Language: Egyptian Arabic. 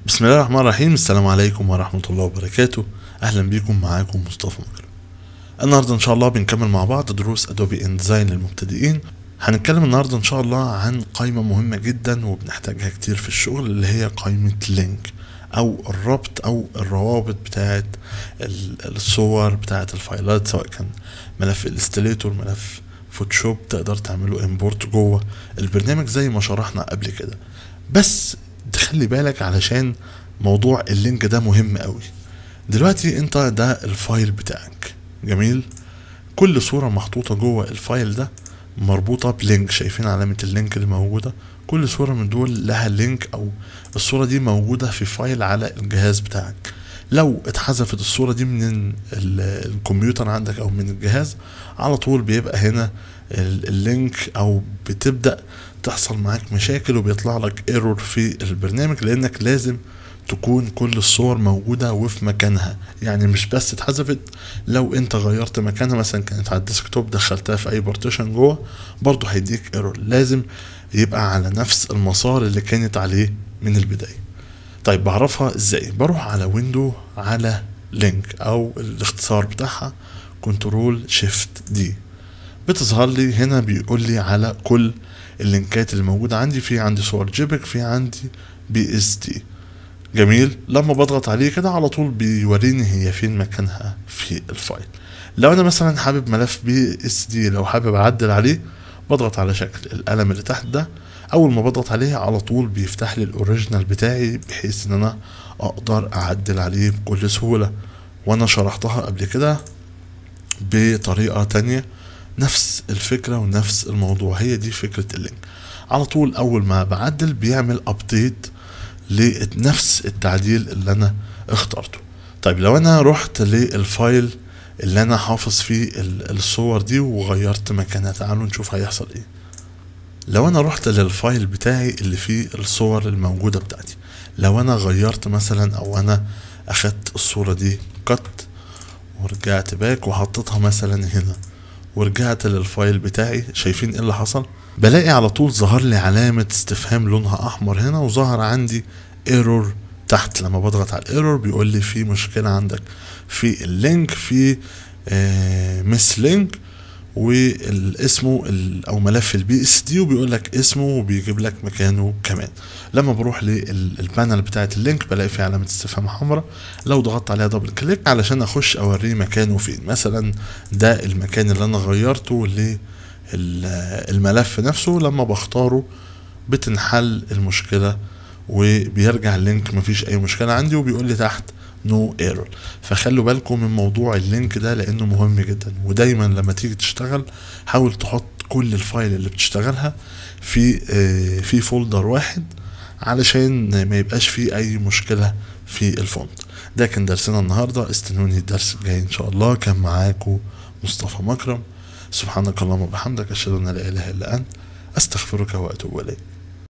بسم الله الرحمن الرحيم السلام عليكم ورحمة الله وبركاته أهلا بيكم معاكم مصطفى مكرم النهاردة إن شاء الله بنكمل مع بعض دروس أدوبي إنديزاين للمبتدئين هنتكلم النهاردة إن شاء الله عن قائمة مهمة جدا وبنحتاجها كتير في الشغل اللي هي قائمة لينك أو الربط أو الروابط بتاعت ال- الصور بتاعت الفايلات سواء كان ملف الستيليتور ملف فوتوشوب تقدر تعمله امبورت جوه البرنامج زي ما شرحنا قبل كده بس تخلي بالك علشان موضوع اللينك ده مهم قوي دلوقتي انت ده الفايل بتاعك جميل كل صورة محطوطة جوه الفايل ده مربوطة بلينك شايفين علامة اللينك اللي موجودة كل صورة من دول لها لينك او الصورة دي موجودة في فايل على الجهاز بتاعك لو اتحذفت الصورة دي من ال- الكمبيوتر عندك او من الجهاز على طول بيبقى هنا ال- اللينك او بتبدأ تحصل معاك مشاكل وبيطلع لك ايرور في البرنامج لانك لازم تكون كل الصور موجودة وفي مكانها يعني مش بس اتحذفت لو انت غيرت مكانها مثلا كانت على الديسكتوب دخلتها في اي بارتيشن جوه برضه هيديك ايرور لازم يبقى على نفس المسار اللي كانت عليه من البداية طيب بعرفها ازاي بروح على ويندو على لينك او الاختصار بتاعها كنترول شيفت دي بتظهر لي هنا بيقول لي على كل اللينكات اللي موجودة عندي في عندي صور جيبك في عندي بي اس دي جميل لما بضغط عليه كده على طول بيوريني هي فين مكانها في الفايل لو انا مثلا حابب ملف بي اس دي لو حابب اعدل عليه بضغط على شكل القلم اللي تحت ده اول ما بضغط عليه على طول بيفتح لي الاوريجينال بتاعي بحيث ان انا اقدر اعدل عليه بكل سهولة وانا شرحتها قبل كده بطريقة تانية نفس الفكرة ونفس الموضوع هي دي فكرة اللينك على طول اول ما بعدل بيعمل ابديت لنفس التعديل اللي انا اخترته طيب لو انا رحت للفايل اللي انا حافظ فيه ال- الصور دي وغيرت مكانها تعالوا نشوف هيحصل ايه لو انا رحت للفايل بتاعي اللي فيه الصور الموجودة بتاعتي لو انا غيرت مثلا او انا اخدت الصورة دي كت ورجعت باك وحطيتها مثلا هنا ورجعت للفايل بتاعي شايفين ايه اللي حصل بلاقي على طول ظهر لي علامة استفهام لونها احمر هنا وظهر عندي ايرور تحت لما بضغط على الايرور بيقول لي في مشكلة عندك في اللينك في آه مس لينك واسمه ال- او ملف البي اس دي وبيقول لك اسمه وبيجيب لك مكانه كمان لما بروح للبانل بتاعت اللينك بلاقي فيه علامه استفهام حمراء لو ضغطت عليها دبل كليك علشان اخش اوريه مكانه فين مثلا ده المكان اللي انا غيرته للملف نفسه لما بختاره بتنحل المشكله وبيرجع اللينك مفيش اي مشكله عندي وبيقول لي تحت نو no ايرور فخلوا بالكم من موضوع اللينك ده لانه مهم جدا ودايما لما تيجي تشتغل حاول تحط كل الفايل اللي بتشتغلها في آه، في فولدر واحد علشان ما يبقاش فيه اي مشكله في الفونت ده كان درسنا النهارده استنوني الدرس الجاي ان شاء الله كان معاكم مصطفى مكرم سبحانك اللهم وبحمدك اشهد ان لا اله الا انت استغفرك واتوب اليك